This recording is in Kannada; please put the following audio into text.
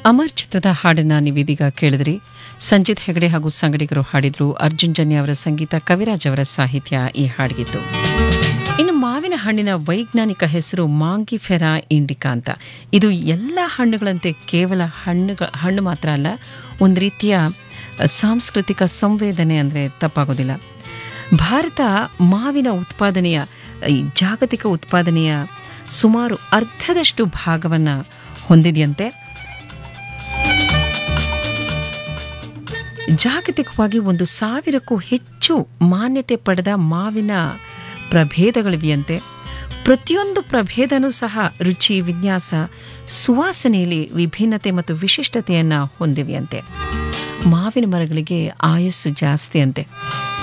ಅಮರ್ ಚಿತ್ರದ ಹಾಡನ್ನ ನೀವೀದೀಗ ಕೇಳಿದ್ರಿ ಸಂಜಿತ್ ಹೆಗಡೆ ಹಾಗೂ ಸಂಗಡಿಗರು ಹಾಡಿದ್ರು ಅರ್ಜುನ್ ಜನ್ಯ ಅವರ ಸಂಗೀತ ಕವಿರಾಜ್ ಅವರ ಸಾಹಿತ್ಯ ಈ ಹಾಡಿಗಿತ್ತು ಇನ್ನು ಮಾವಿನ ಹಣ್ಣಿನ ವೈಜ್ಞಾನಿಕ ಹೆಸರು ಮಾಂಗಿಫೆರಾ ಇಂಡಿಕಾ ಅಂತ ಇದು ಎಲ್ಲ ಹಣ್ಣುಗಳಂತೆ ಕೇವಲ ಹಣ್ಣುಗ ಹಣ್ಣು ಮಾತ್ರ ಅಲ್ಲ ಒಂದು ರೀತಿಯ ಸಾಂಸ್ಕೃತಿಕ ಸಂವೇದನೆ ಅಂದರೆ ತಪ್ಪಾಗೋದಿಲ್ಲ ಭಾರತ ಮಾವಿನ ಉತ್ಪಾದನೆಯ ಈ ಜಾಗತಿಕ ಉತ್ಪಾದನೆಯ ಸುಮಾರು ಅರ್ಧದಷ್ಟು ಭಾಗವನ್ನು ಹೊಂದಿದೆಯಂತೆ ಜಾಗತಿಕವಾಗಿ ಒಂದು ಸಾವಿರಕ್ಕೂ ಹೆಚ್ಚು ಮಾನ್ಯತೆ ಪಡೆದ ಮಾವಿನ ಪ್ರಭೇದಗಳಿವೆಯಂತೆ ಪ್ರತಿಯೊಂದು ಪ್ರಭೇದನೂ ಸಹ ರುಚಿ ವಿನ್ಯಾಸ ಸುವಾಸನೆಯಲ್ಲಿ ವಿಭಿನ್ನತೆ ಮತ್ತು ವಿಶಿಷ್ಟತೆಯನ್ನು ಹೊಂದಿವೆಯಂತೆ ಮಾವಿನ ಮರಗಳಿಗೆ ಆಯಸ್ಸು ಜಾಸ್ತಿ ಅಂತೆ